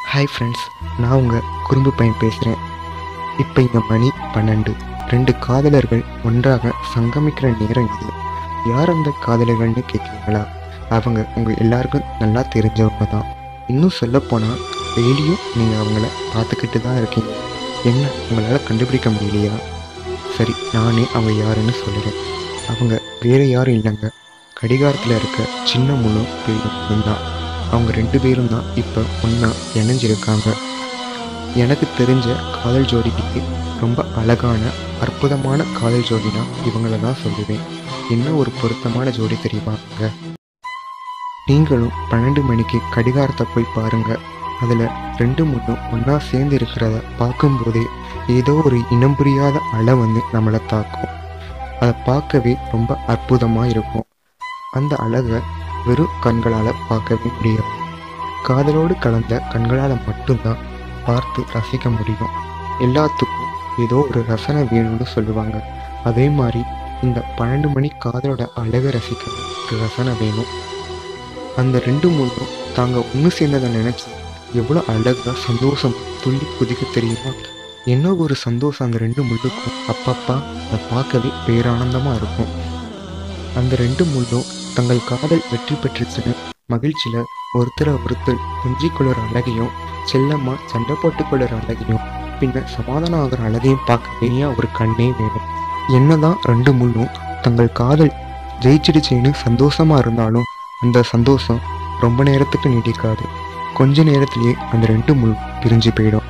hi friends நான் உங்கள் குறும்பு பையன் பேசுகிறேன் இப்போ இங்கே மணி பன்னெண்டு ரெண்டு காதலர்கள் ஒன்றாக சங்கமிக்கிற நேரம் இது யார் அந்த காதலர்கள்னு கேட்குறீங்களா அவங்க உங்கள் எல்லாருக்கும் நல்லா தெரிஞ்சவங்க தான் இன்னும் சொல்லப்போனால் டெய்லியும் நீங்கள் அவங்கள பார்த்துக்கிட்டு தான் இருக்கீங்க என்ன உங்களால் கண்டுபிடிக்க முடியலையா சரி நானே அவங்க யாருன்னு சொல்லுறேன் அவங்க வேறு யாரும் இல்லைங்க கடிகாரத்தில் இருக்க சின்ன முழு பெரிய மட்டும்தான் அவங்க ரெண்டு பேரும் தான் இப்போ ஒன்றா இணைஞ்சிருக்காங்க எனக்கு தெரிஞ்ச காதல் ஜோடிக்கு ரொம்ப அழகான அற்புதமான காதல் ஜோடினா இவங்கள தான் சொல்லுவேன் என்ன ஒரு பொருத்தமான ஜோடி தெரியுமாங்க நீங்களும் பன்னெண்டு மணிக்கு கடிகாரத்தை போய் பாருங்க அதில் ரெண்டு முன்னும் ஒன்றா சேர்ந்து இருக்கிறத பார்க்கும்போதே ஏதோ ஒரு இனம் புரியாத அலை வந்து நம்மளை தாக்கும் அதை பார்க்கவே ரொம்ப அற்புதமாக இருக்கும் அந்த அழகை வெறும் கண்களால் பார்க்கவே முடியாது காதலோடு கலந்த கண்களால் மட்டும்தான் பார்த்து ரசிக்க முடியும் எல்லாத்துக்கும் ஏதோ ஒரு ரசனை வேணும்னு சொல்லுவாங்க அதே மாதிரி இந்த பன்னெண்டு மணி காதலோட அழகை ரசிக்க ஒரு ரசனை வேணும் அந்த ரெண்டு மூணும் தாங்க ஒன்று சேர்ந்ததை நினச்சி எவ்வளோ அழகாக சந்தோஷம் துள்ளி குதிக்க தெரியுமா என்ன ஒரு சந்தோஷம் அந்த ரெண்டு முள்ளுக்கும் அப்பப்பா அதை பார்க்கவே பேரானந்தமாக இருக்கும் அந்த ரெண்டு முள்ளும் தங்கள் காதல் வெற்றி பெற்றுச்சுன்னு மகிழ்ச்சியில் ஒருத்தரை ஒருத்தர் கொஞ்சிக் கொள்ளுற அழகையும் செல்லம்மா சண்டை போட்டுக் கொள்ளுற அழகையும் பின்ன சமாதானம் ஆகிற அழகையும் பார்க்க வேண்டிய ஒரு கண்ணே வேணும் என்னதான் ரெண்டு முள்ளும் தங்கள் காதல் ஜெயிச்சிடுச்சேன்னு சந்தோஷமா இருந்தாலும் அந்த சந்தோஷம் ரொம்ப நேரத்துக்கு நீடிக்காது கொஞ்ச நேரத்திலேயே அந்த ரெண்டு முள் பிரிஞ்சு போயிடும்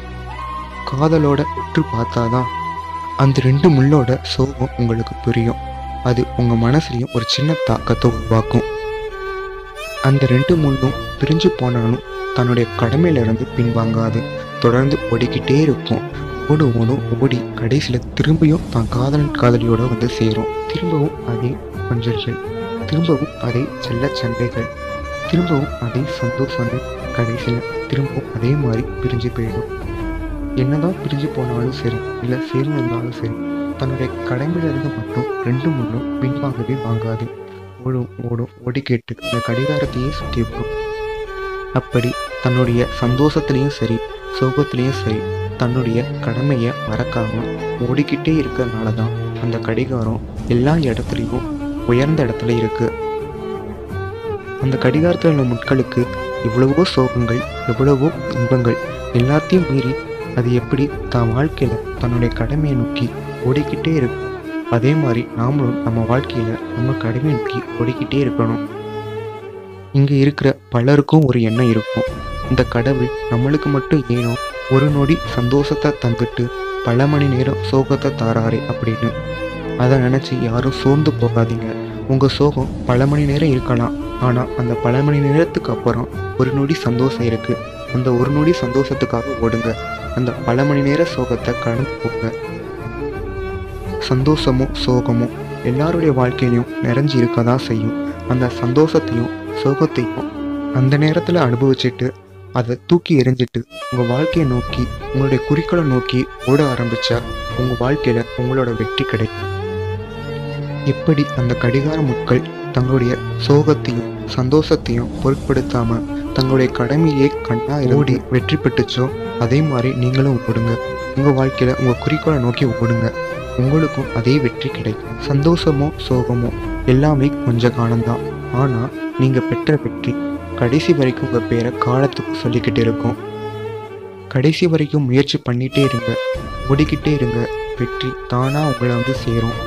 காதலோட உற்று பார்த்தாதான் அந்த ரெண்டு முள்ளோட சோகம் உங்களுக்கு புரியும் அது உங்க மனசுலயும் ஒரு சின்ன தாக்கத்தை உருவாக்கும் அந்த ரெண்டு முள்ளும் பிரிஞ்சு போனாலும் தன்னுடைய கடமையில இருந்து பின்வாங்காது தொடர்ந்து ஓடிக்கிட்டே இருக்கும் ஓடு ஓடும் ஓடி கடைசியில் திரும்பியும் தான் காதலன் காதலியோட வந்து சேரும் திரும்பவும் அதே கொஞ்சல்கள் திரும்பவும் அதே செல்ல சண்டைகள் திரும்பவும் அதே சந்தோஷங்கள் கடைசியில் திரும்பவும் அதே மாதிரி பிரிஞ்சு போயிடும் என்னதான் பிரிஞ்சு போனாலும் சரி இல்லை சேர்ந்து இருந்தாலும் சரி தன்னுடைய கடமையில இருந்து மட்டும் ரெண்டு முன்னும் பின்வாங்கவே வாங்காது ஓடும் ஓடும் ஓடி கேட்டு அந்த கடிகாரத்தையே சுற்றி விடும் அப்படி தன்னுடைய சந்தோஷத்துலேயும் சரி சோகத்துலேயும் சரி தன்னுடைய கடமையை மறக்காம ஓடிக்கிட்டே இருக்கிறதுனால தான் அந்த கடிகாரம் எல்லா இடத்துலையும் உயர்ந்த இடத்துல இருக்கு அந்த கடிகாரத்தில் உள்ள முட்களுக்கு எவ்வளவோ சோகங்கள் எவ்வளவோ இன்பங்கள் எல்லாத்தையும் மீறி அது எப்படி தான் வாழ்க்கையில் தன்னுடைய கடமையை நோக்கி ஓடிக்கிட்டே இருக்கும் அதே மாதிரி நாமளும் நம்ம வாழ்க்கையில் நம்ம கடமையை நோக்கி ஓடிக்கிட்டே இருக்கணும் இங்கே இருக்கிற பலருக்கும் ஒரு எண்ணம் இருக்கும் இந்த கடவுள் நம்மளுக்கு மட்டும் ஏனோ ஒரு நொடி சந்தோஷத்தை தந்துட்டு பல மணி நேரம் சோகத்தை தாராரே அப்படின்னு அதை நினச்சி யாரும் சோர்ந்து போகாதீங்க உங்கள் சோகம் பல மணி நேரம் இருக்கலாம் ஆனால் அந்த பல மணி நேரத்துக்கு அப்புறம் ஒரு நொடி சந்தோஷம் இருக்குது அந்த ஒரு நொடி சந்தோஷத்துக்காக ஓடுங்க அந்த பல மணி நேர சோகத்தை கடந்து போங்க சந்தோஷமும் சோகமும் எல்லாருடைய வாழ்க்கையிலையும் நிறைஞ்சு இருக்க தான் செய்யும் அந்த சந்தோஷத்தையும் சோகத்தையும் அந்த நேரத்தில் அனுபவிச்சுட்டு அதை தூக்கி எறிஞ்சிட்டு உங்கள் வாழ்க்கையை நோக்கி உங்களுடைய குறிக்கோளை நோக்கி ஓட ஆரம்பிச்சா உங்கள் வாழ்க்கையில் உங்களோட வெற்றி கிடைக்கும் எப்படி அந்த கடிகார முட்கள் தங்களுடைய சோகத்தையும் சந்தோஷத்தையும் பொருட்படுத்தாம தங்களுடைய கடமையே கண்ணா ஓடி வெற்றி பெற்றுச்சோ அதே மாதிரி நீங்களும் ஓடுங்க உங்கள் வாழ்க்கையில் உங்கள் குறிக்கோளை நோக்கி ஓடுங்க உங்களுக்கும் அதே வெற்றி கிடைக்கும் சந்தோஷமோ சோகமோ எல்லாமே கொஞ்ச காலம்தான் ஆனால் நீங்கள் பெற்ற வெற்றி கடைசி வரைக்கும் உங்கள் பேரை காலத்துக்கு சொல்லிக்கிட்டு இருக்கும் கடைசி வரைக்கும் முயற்சி பண்ணிகிட்டே இருங்க ஓடிக்கிட்டே இருங்க வெற்றி தானாக உங்களை வந்து சேரும்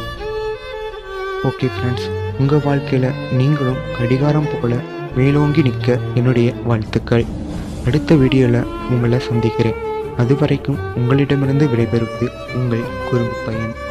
ஓகே ஃப்ரெண்ட்ஸ் உங்கள் வாழ்க்கையில் நீங்களும் கடிகாரம் போல மேலோங்கி நிற்க என்னுடைய வாழ்த்துக்கள் அடுத்த வீடியோவில் உங்களை சந்திக்கிறேன் அது வரைக்கும் உங்களிடமிருந்து விடைபெறுவது உங்கள் குறும்பு பையன்